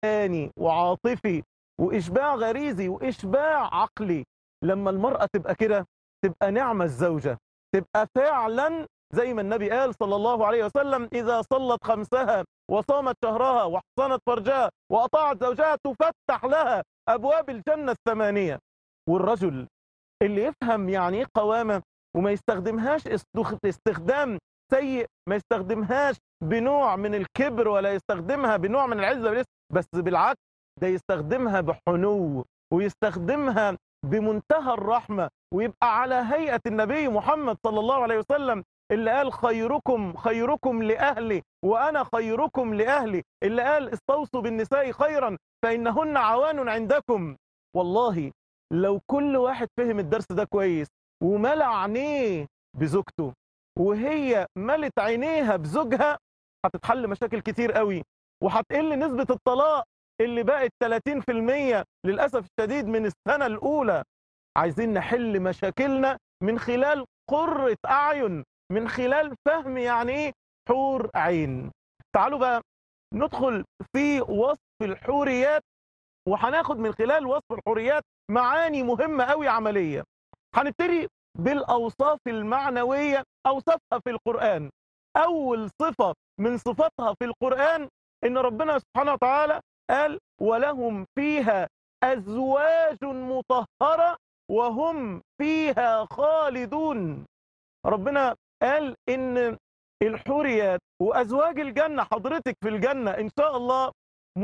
إنساني وعاطفي وإشباع غريزي وإشباع عقلي لما المرأة تبقى كده تبقى نعمة الزوجة تبقى فعلا زي ما النبي قال صلى الله عليه وسلم إذا صلت خمسها وصامت شهرها واحصنت فرجها وأطاعت زوجها تفتح لها أبواب الجنة الثمانية والرجل اللي يفهم يعني ايه قوامة وما يستخدمهاش استخدام سيء ما يستخدمهاش بنوع من الكبر ولا يستخدمها بنوع من العزة بس بالعكس ده يستخدمها بحنو ويستخدمها بمنتهى الرحمة ويبقى على هيئة النبي محمد صلى الله عليه وسلم اللي قال خيركم خيركم لأهلي وأنا خيركم لأهلي اللي قال استوصوا بالنساء خيرا فإنهن عوان عندكم والله لو كل واحد فهم الدرس ده كويس وملأ عينيه بزوجته وهي ملت عينيها بزوجها هتتحل مشاكل كتير قوي وهتقل نسبة الطلاق اللي بقت 30% للأسف الشديد من السنة الأولى عايزين نحل مشاكلنا من خلال قرة أعين من خلال فهم يعني إيه حور عين تعالوا بقى ندخل في وصف الحوريات وهناخد من خلال وصف الحوريات معاني مهمة قوي عملية هنبتدي بالأوصاف المعنوية أوصافها في القرآن أول صفة من صفاتها في القرآن إن ربنا سبحانه وتعالى قال ولهم فيها أزواج مطهرة وهم فيها خالدون ربنا قال إن الحوريات وأزواج الجنة حضرتك في الجنة إن شاء الله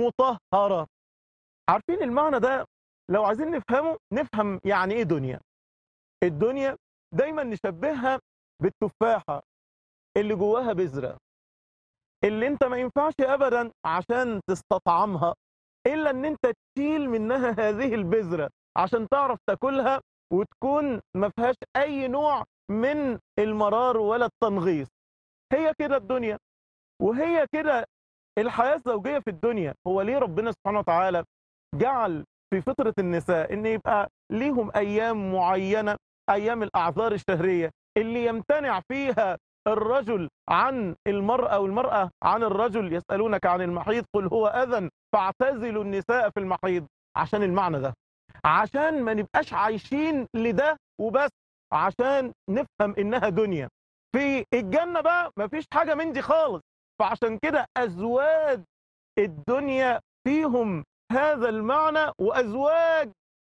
مطهرة عارفين المعنى ده لو عايزين نفهمه نفهم يعني إيه دنيا الدنيا دايما نشبهها بالتفاحة اللي جواها بذرة اللي انت ما ينفعش ابدا عشان تستطعمها الا ان انت تشيل منها هذه البذرة عشان تعرف تاكلها وتكون ما فيهاش اي نوع من المرار ولا التنغيص هي كده الدنيا وهي كده الحياة الزوجية في الدنيا هو ليه ربنا سبحانه وتعالى جعل في فطرة النساء ان يبقى ليهم ايام معينة ايام الاعذار الشهرية اللي يمتنع فيها الرجل عن المرأة والمرأة عن الرجل يسألونك عن المحيض قل هو أذن فاعتزلوا النساء في المحيض عشان المعنى ده عشان ما نبقاش عايشين لده وبس عشان نفهم إنها دنيا في الجنة بقى مفيش حاجة من دي خالص فعشان كده أزواج الدنيا فيهم هذا المعنى وأزواج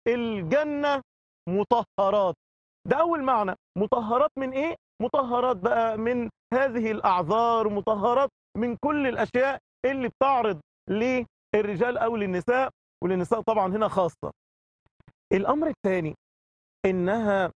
الجنة مطهرات ده أول معنى مطهرات من إيه؟ مطهرات بقى من هذه الأعذار مطهرات من كل الأشياء اللي بتعرض للرجال أو للنساء وللنساء طبعا هنا خاصة الأمر الثاني إنها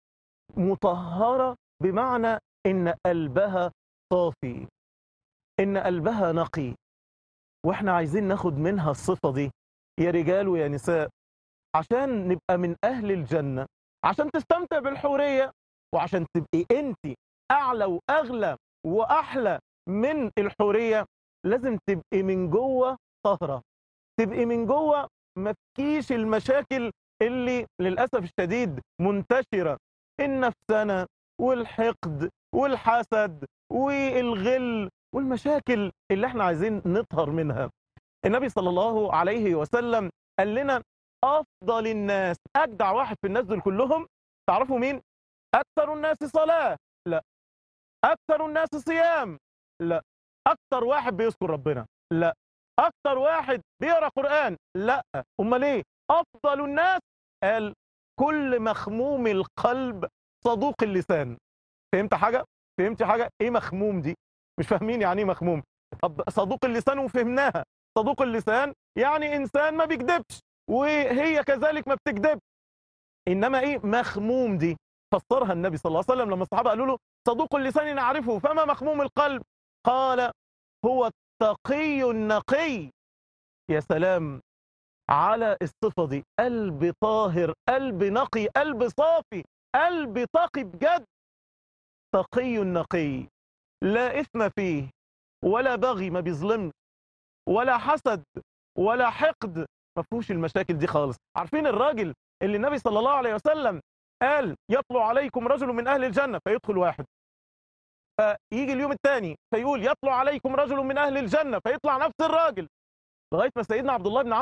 مطهرة بمعنى إن قلبها صافي إن قلبها نقي وإحنا عايزين ناخد منها الصفة دي يا رجال ويا نساء عشان نبقى من أهل الجنة عشان تستمتع بالحورية وعشان تبقي أنت أعلى وأغلى وأحلى من الحورية لازم تبقي من جوه طهرة تبقي من جوه ما فيكيش المشاكل اللي للأسف الشديد منتشرة النفسنة والحقد والحسد والغل والمشاكل اللي احنا عايزين نطهر منها النبي صلى الله عليه وسلم قال لنا أفضل الناس أجدع واحد في الناس دول كلهم تعرفوا مين؟ أكثر الناس صلاة لا أكثر الناس صيام لا أكثر واحد بيذكر ربنا لا أكثر واحد بيقرأ قرآن لا أمال ليه أفضل الناس قال كل مخموم القلب صدوق اللسان فهمت حاجة؟ فهمت حاجة؟ إيه مخموم دي؟ مش فاهمين يعني إيه مخموم طب صدوق اللسان وفهمناها صدوق اللسان يعني إنسان ما بيكذبش وهي كذلك ما بتكذبش إنما إيه مخموم دي فسرها النبي صلى الله عليه وسلم لما الصحابة قالوا له صدوق اللسان نعرفه فما مخموم القلب قال هو التقي النقي يا سلام على الصفة دي قلب طاهر قلب نقي قلب صافي قلب تقي بجد تقي نقي لا إثم فيه ولا بغي ما بيظلمش ولا حسد ولا حقد ما فيهوش المشاكل دي خالص عارفين الراجل اللي النبي صلى الله عليه وسلم قال يطلع عليكم رجل من أهل الجنة فيدخل واحد فيجي اليوم الثاني فيقول يطلع عليكم رجل من أهل الجنة فيطلع نفس الراجل لغايه ما سيدنا عبد الله بن